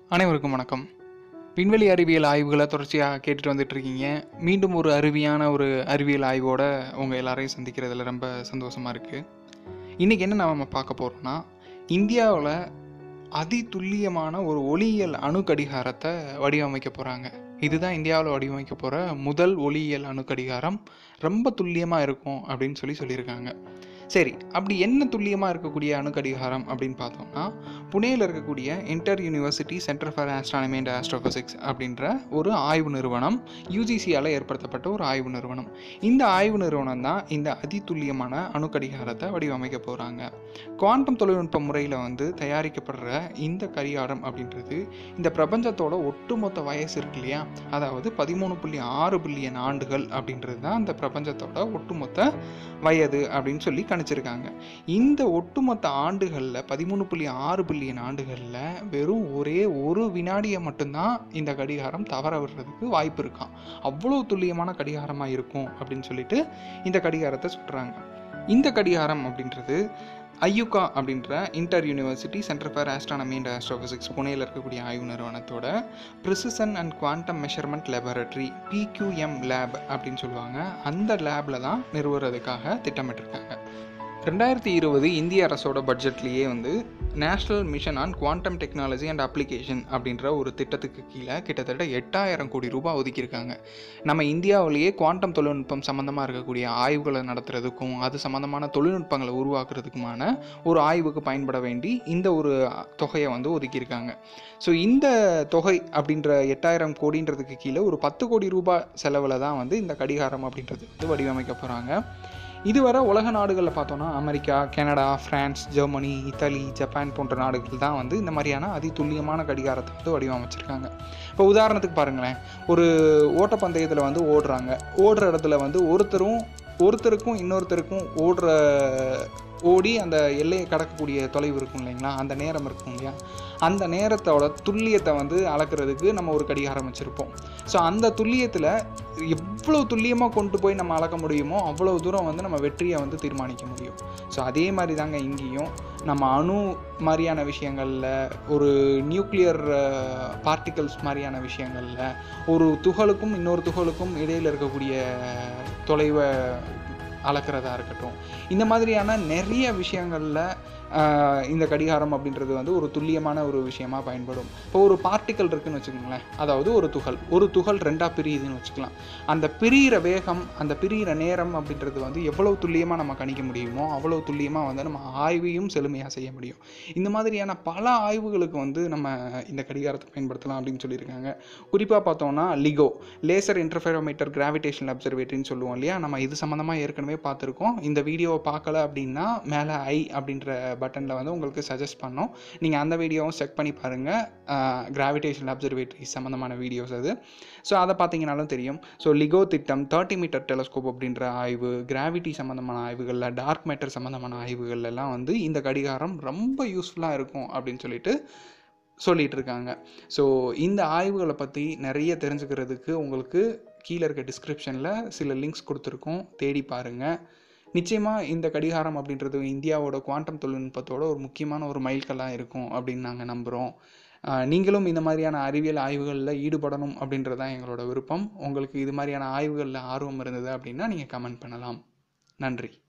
அனைவருக்கும் வணக்கம் விண்வெளி அறிவியல் ஆய்வுகளை தொடர்ச்சியாக கேட்டுட்டு வந்துட்டு இருக்கீங்க மீண்டும் ஒரு அருவியான ஒரு அறிவியல் ஆய்வோட உங்கள் எல்லாரையும் சந்திக்கிறதுல ரொம்ப சந்தோஷமாக இருக்குது இன்றைக்கி என்ன நம்ம பார்க்க போகிறோம்னா இந்தியாவில் அதி துல்லியமான ஒரு ஒளியியல் அணு கடிகாரத்தை வடிவமைக்க போகிறாங்க இதுதான் இந்தியாவில் வடிவமைக்க போகிற முதல் ஒளியியல் அணு கடிகாரம் ரொம்ப துல்லியமாக இருக்கும் அப்படின்னு சொல்லி சொல்லியிருக்காங்க சரி அப்படி என்ன துல்லியமாக இருக்கக்கூடிய அணு கடிகாரம் அப்படின்னு பார்த்தோம்னா புனேயில் இருக்கக்கூடிய inter university centre for astronomy and astrophysics அப்படின்ற ஒரு ஆய்வு நிறுவனம் யூஜிசியால் ஏற்படுத்தப்பட்ட ஒரு ஆய்வு நிறுவனம் இந்த ஆய்வு நிறுவனம் தான் இந்த அதிதுல்லியமான அணு கடிகாரத்தை வடிவமைக்க போகிறாங்க குவாண்டம் தொழில்நுட்ப முறையில் வந்து தயாரிக்கப்படுற இந்த கடிகாரம் அப்படின்றது இந்த பிரபஞ்சத்தோட ஒட்டுமொத்த வயசு இருக்கு இல்லையா அதாவது பதிமூணு புள்ளி ஆறு பில்லியன் ஆண்டுகள் அப்படின்றது தான் இந்த பிரபஞ்சத்தோட ஒட்டுமொத்த வயது அப்படின்னு சொல்லி கணிச்சிருக்காங்க இந்த ஒட்டுமொத்த ஆண்டுகளில் பதிமூணு புள்ளி ஆறு பில்லியன் ஆண்டுகளில் வெறும் ஒரே ஒரு வினாடியை மட்டும்தான் இந்த கடிகாரம் தவற விடுறதுக்கு வாய்ப்பு இருக்காம் அவ்வளோ துல்லியமான கடிகாரமாக இருக்கும் அப்படின்னு சொல்லிட்டு இந்த கடிகாரத்தை சொல்கிறாங்க இந்த கடிகாரம் அப்படின்றது ஐயுகா அப்படின்ற inter university centre for astronomy and astrophysics புனேயில் இருக்கக்கூடிய ஆய்வு நிறுவனத்தோட precision and quantum measurement laboratory PQM lab அப்படின்னு சொல்லுவாங்க அந்த லேபில் தான் நிறுவுறதுக்காக திட்டமிட்டிருக்காங்க ரெண்டாயிரத்தி இருபது இந்திய அரசோட பட்ஜெட்லேயே வந்து national mission on quantum technology and application அப்படின்ற ஒரு திட்டத்துக்கு கீழே கிட்டத்தட்ட எட்டாயிரம் கோடி ரூபாய் ஒதுக்கியிருக்காங்க நம்ம இந்தியாவிலேயே குவாண்டம் தொழில்நுட்பம் சம்மந்தமாக இருக்கக்கூடிய ஆய்வுகளை நடத்துறதுக்கும் அது சம்மந்தமான தொழில்நுட்பங்களை உருவாக்குறதுக்குமான ஒரு ஆய்வுக்கு பயன்பட வேண்டி இந்த ஒரு தொகையை வந்து ஒதுக்கியிருக்காங்க ஸோ இந்த தொகை அப்படின்ற எட்டாயிரம் கோடின்றதுக்கு கீழே ஒரு பத்து கோடி ரூபாய் செலவில் தான் வந்து இந்த கடிகாரம் அப்படின்றது வந்து வடிவமைக்க போகிறாங்க இதுவரை உலக நாடுகளில் பார்த்தோன்னா America Canada France Germany Italy Japan போன்ற நாடுகள் தான் வந்து இந்த மாதிரியான அதி துல்லியமான கடிகாரத்தை வந்து வடிவமைச்சிருக்காங்க இப்போ உதாரணத்துக்கு பாருங்களேன் ஒரு ஓட்டப்பந்தயத்தில் வந்து ஓடுறாங்க ஓடுற இடத்துல வந்து ஒருத்தரும் ஒருத்தருக்கும் இன்னொருத்தருக்கும் ஓடுற ஓடி அந்த எல்லையை கடக்கக்கூடிய தொலைவு இருக்கும் இல்லைங்களா அந்த நேரம் இருக்கும் இல்லையா அந்த நேரத்தோட துல்லியத்தை வந்து அளக்கிறதுக்கு நம்ம ஒரு கடிகாரம் வச்சுருப்போம் ஸோ அந்த துல்லியத்தில் எவ்வளோ துல்லியமாக கொண்டு போய் நம்ம அளக்க முடியுமோ அவ்வளோ தூரம் வந்து நம்ம வெற்றியை வந்து தீர்மானிக்க முடியும் ஸோ அதே மாதிரி தாங்க இங்கேயும் நம்ம அணு மாதிரியான விஷயங்களில் ஒரு நியூக்ளியர் பார்ட்டிகல்ஸ் மாதிரியான விஷயங்களில் ஒரு துகளுக்கும் இன்னொரு துகளுக்கும் இடையில் இருக்கக்கூடிய தொலைவை அளக்கிறதா இருக்கட்டும் இந்த மாதிரியான நிறைய விஷயங்களில் இந்த கடிகாரம் அப்படின்றது வந்து ஒரு துல்லியமான ஒரு விஷயமா பயன்படும் இப்போ ஒரு பார்ட்டிக்கல் இருக்குன்னு வச்சுக்கோங்களேன் அதாவது ஒரு துகள் ஒரு துகள் ரெண்டாக பிரியுதுன்னு வச்சுக்கலாம் அந்த பிரியிற வேகம் அந்த பிரியிற நேரம் அப்படின்றது வந்து எவ்வளோ துல்லியமாக நம்ம கணிக்க முடியுமோ அவ்வளோ துல்லியமாக வந்து நம்ம ஆய்வையும் செழுமையாக செய்ய முடியும் இந்த மாதிரியான பல ஆய்வுகளுக்கு வந்து நம்ம இந்த கடிகாரத்தை பயன்படுத்தலாம் அப்படின்னு சொல்லியிருக்காங்க குறிப்பாக பார்த்தோம்னா லிகோ லேசர் இன்டர்ஃபெரோமீட்டர் கிராவிடேஷனல் அப்சர்வேட்டரின்னு சொல்லுவோம் இல்லையா நம்ம இது சம்மந்தமாக ஏற்கனவே பார்த்துருக்கோம் இந்த வீடியோவை பார்க்கல அப்படின்னா மேலே ஐ அப்படின்ற பட்டனில் வந்து உங்களுக்கு சஜஸ்ட் பண்ணோம் நீங்கள் அந்த வீடியோவும் செக் பண்ணி பாருங்கள் கிராவிடேஷனல் அப்சர்வேட்டரி சம்மந்தமான வீடியோஸ் அது ஸோ அதை பார்த்தீங்கனாலும் தெரியும் ஸோ லிகோ திட்டம் தேர்ட்டி மீட்டர் டெலஸ்கோப் அப்படின்ற ஆய்வு கிராவிட்டி சம்மந்தமான ஆய்வுகளில் டார்க் மேட்டர் சம்மந்தமான ஆய்வுகள்லாம் வந்து இந்த கடிகாரம் ரொம்ப யூஸ்ஃபுல்லாக இருக்கும் அப்படின்னு சொல்லிட்டு சொல்லிகிட்டு இருக்காங்க ஸோ இந்த ஆய்வுகளை பற்றி நிறைய தெரிஞ்சுக்கிறதுக்கு உங்களுக்கு கீழே இருக்க டிஸ்கிரிப்ஷனில் சில லிங்க்ஸ் கொடுத்துருக்கோம் தேடி பாருங்கள் நிச்சயமாக இந்த கடிகாரம் அப்படின்றது இந்தியாவோட குவாண்டம் தொழில்நுட்பத்தோட ஒரு முக்கியமான ஒரு மைல்கல்லாக இருக்கும் அப்படின்னு நாங்கள் நம்புகிறோம் நீங்களும் இந்த மாதிரியான அறிவியல் ஆய்வுகளில் ஈடுபடணும் அப்படின்றது தான் எங்களோட விருப்பம் உங்களுக்கு இது மாதிரியான ஆய்வுகளில் ஆர்வம் இருந்தது அப்படின்னா நீங்கள் கமெண்ட் பண்ணலாம் நன்றி